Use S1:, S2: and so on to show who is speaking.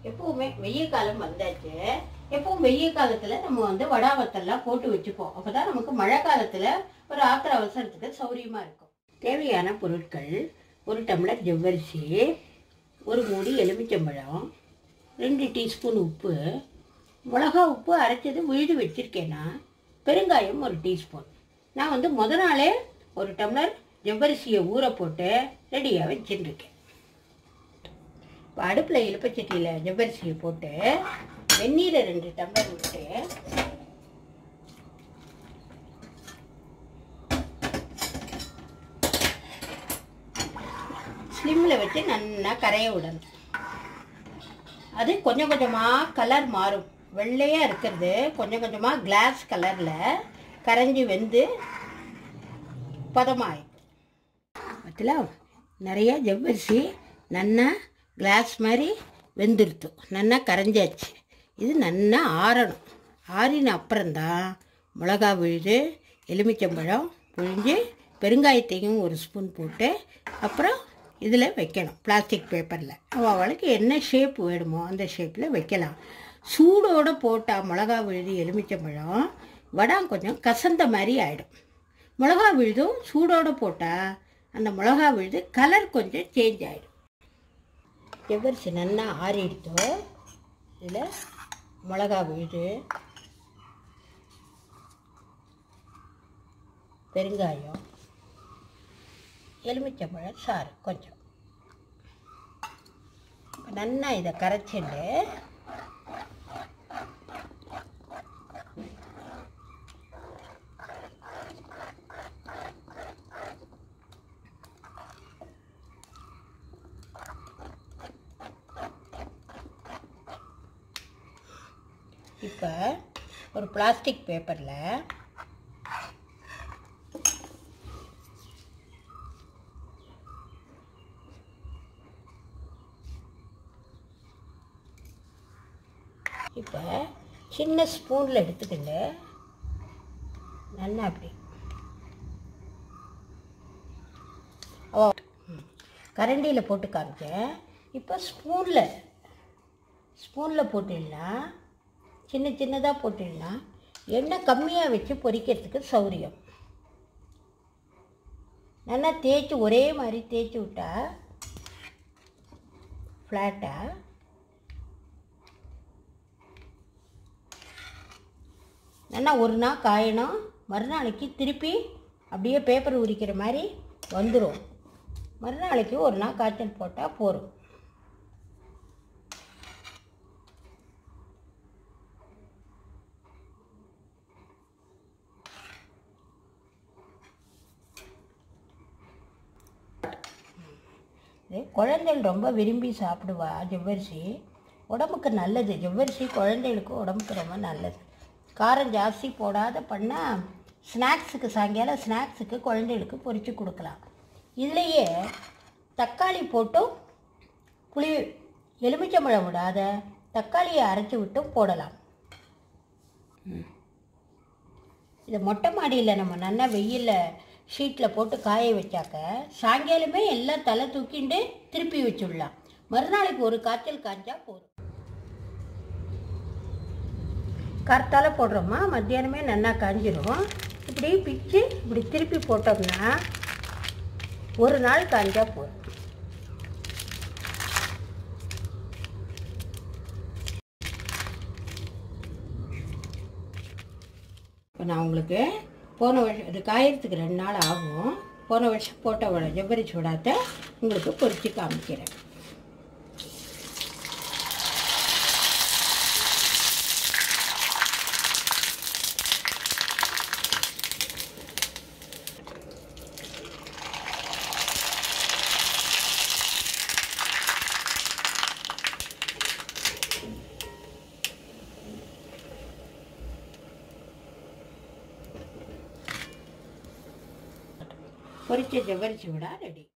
S1: எப்பவுமே வெயில் காலம் வந்தாச்சு எப்பவும் வெயில் காலத்துல நம்ம வந்து வடாவத்தெல்லாம் போட்டு வச்சுப்போம் அப்பதான் நமக்கு மழை காலத்துல ஒரு ஆத்திர அவசரத்துக்கு சௌரியமா இருக்கும் தேவையான பொருட்கள் ஒரு டம்ளர் ஜவ்வரிசி ஒரு மூடி எலுமிச்சம்பழம் ரெண்டு டீஸ்பூன் உப்பு மிளகா உப்பு அரைச்சது விழுது வச்சிருக்கேன்னா பெருங்காயம் ஒரு டீஸ்பூன் நான் வந்து முத நாளே ஒரு டம்ளர் ஜவ்வரிசியை ஊற போட்டு ரெடியாக வச்சுட்டுருக்கேன் இப்போ அடுப்பில் இலுப்பச்சட்டியில் ஜவ்வரிசியை போட்டு வெந்நீரை ரெண்டு டம்ளர் விட்டு ஸ்லிம்மில் வச்சு நல்லா கரைய விடணும் அது கொஞ்சம் கொஞ்சமாக கலர் மாறும் வெள்ளையாக இருக்கிறது கொஞ்சம் கொஞ்சமாக கிளாஸ் கலரில் கரைஞ்சி வெந்து பதமாயிடும் அதில் நிறைய ஜவ்வரிசி நன்னா கிளாஸ் மாதிரி வெந்துருத்து நன்னா கரைஞ்சாச்சு இது நன்னா ஆறணும் ஆறின அப்புறம்தான் மிளகா விழுது எலுமிச்சம்பழம் புழிஞ்சு பெருங்காயத்தையும் ஒரு ஸ்பூன் போட்டு அப்புறம் இதில் வைக்கணும் பிளாஸ்டிக் பேப்பரில் அவளுக்கு என்ன ஷேப் வேணுமோ அந்த ஷேப்பில் வைக்கலாம் சூடோடு போட்டால் மிளகா விழுது எலுமிச்சம்பழம் வடம் கொஞ்சம் கசந்த மாதிரி ஆகிடும் மிளகா விழுதும் சூடோடு போட்டால் அந்த மிளகா விழுது கலர் கொஞ்சம் சேஞ்ச் ஆகிடும் ஜவ்வரிசி நல்லா ஆறிடுத்தோ இதில் மிளகா விழுது பெருங்காயம் எலுமிச்சம்பழம் சாறு கொஞ்சம் நல்லா இதை கரைச்சிட்டு இப்போ ஒரு பிளாஸ்டிக் பேப்பரில் இப்போ சின்ன ஸ்பூனில் எடுத்துக்கிட்டு நல்லா அப்படி ஓ கரண்டியில் போட்டு காமிச்சேன் இப்போ ஸ்பூனில் ஸ்பூனில் போட்டுடலாம் சின்ன சின்னதாக போட்டுடலாம் எண்ணெய் கம்மியாக வச்சு பொரிக்கிறதுக்கு சௌரியம் நல்லா தேய்ச்சி ஒரே மாதிரி தேய்ச்சி விட்டா ஃப்ளாட்டாக நல்லா ஒரு நாள் காயணும் மறுநாளைக்கு திருப்பி அப்படியே பேப்பர் உரிக்கிற மாதிரி வந்துடும் மறுநாளைக்கு ஒரு நாள் காய்ச்சல் போட்டால் போதும் இது குழந்தைகள் ரொம்ப விரும்பி சாப்பிடுவா ஜவ்வரிசி உடம்புக்கு நல்லது ஜவ்வரிசி குழந்தைகளுக்கு உடம்புக்கு ரொம்ப நல்லது காரம் ஜாஸ்தி போடாத பண்ணால் ஸ்நாக்ஸுக்கு சாயங்காலம் ஸ்நாக்ஸுக்கு குழந்தைகளுக்கு பொரித்து கொடுக்கலாம் இதுலேயே தக்காளி போட்டும் புளி எலுமிச்சம்பழம் விடாத தக்காளியை அரைச்சி விட்டும் போடலாம் இதை மொட்டை மாடியில் நம்ம நல்லா வெயிலில் ஷீட்டில் போட்டு காய வச்சாக்க சாயங்காலமே எல்லாம் தலை தூக்கிண்டு திருப்பி வச்சுடலாம் மறுநாளைக்கு ஒரு காய்ச்சல் காய்ச்சா போதும் கருத்தால போடுறோமா மத்தியானமே நல்லா காஞ்சிரும் இப்படி பிச்சு இப்படி திருப்பி போட்டோம்னா ஒரு நாள் காஞ்சா போதும் இப்போ நான் உங்களுக்கு போன வருஷம் இது காயறதுக்கு ரெண்டு நாள் ஆகும் போன வருஷம் போட்ட வடை ஜவ்வரி சூடாத்தை உங்களுக்கு பொரிச்சு காமிக்கிறேன் பொரிச்ச ஜவ்வரிசி விடா ரெடி